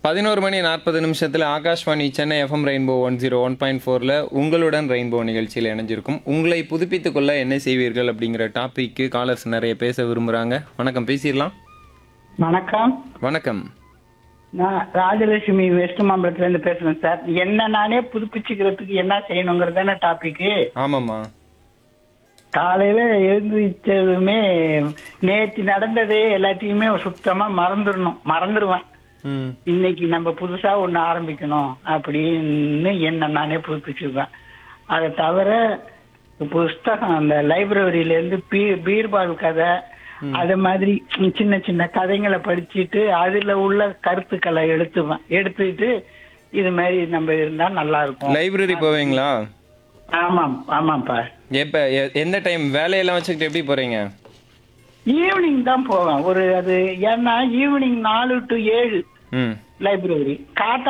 பதினோரு மணி நாற்பது நிமிஷத்தில் Akashvani Chennai FM rainbow one zero one point ஃபோரில் உங்களுடன் ரெயின்போ நிகழ்ச்சியில் இணைஞ்சிருக்கும் உங்களை புதுப்பித்துக் கொள்ள என்ன செய்வீர்கள் அப்படிங்கிற டாபிக்கு காலர்ஸ் நிறைய பேச விரும்புகிறாங்க வணக்கம் பேசிடலாம் வணக்கம் வணக்கம் நான் ராஜலட்சுமி வெஸ்ட் மாம்பலத்துல இருந்து பேசுறேன் சார் என்ன நானே புதுப்பிச்சுக்கிறதுக்கு என்ன செய்யணுங்கிறதான டாபிக்கு ஆமாம்மா காலையில எழுந்திரிச்சதுமே நேற்று நடந்ததே எல்லாத்தையுமே சுத்தமா மறந்துடணும் மறந்துடுவேன் ம் இன்னைக்கு நம்ம புதுசா ஒண்ணு ஆரம்பிக்கணும் அப்படின்னு என்ன நானே புதுப்பிச்சுக்குவேன் அதை தவிர புஸ்தகம் அந்த லைப்ரரியில இருந்து பீ பீர்பால் கதை அது மாதிரி சின்ன சின்ன கதைங்களை படிச்சுட்டு அதுல உள்ள கருத்துக்களை எடுத்துவேன் எடுத்துட்டு இது மாதிரி நம்ம இருந்தா நல்லா இருக்கும் லைப்ரரி போவீங்களா ஆமாம் ஆமாப்பா எப்போ எந்த டைம் வேலையெல்லாம் வச்சுக்கிட்டு எப்படி போகிறீங்க ஈவினிங் தான் போவேன் ஒரு அது ஏன்னா ஈவினிங் நாலு டு ஏழு ம் லைப்ரரி காட்டா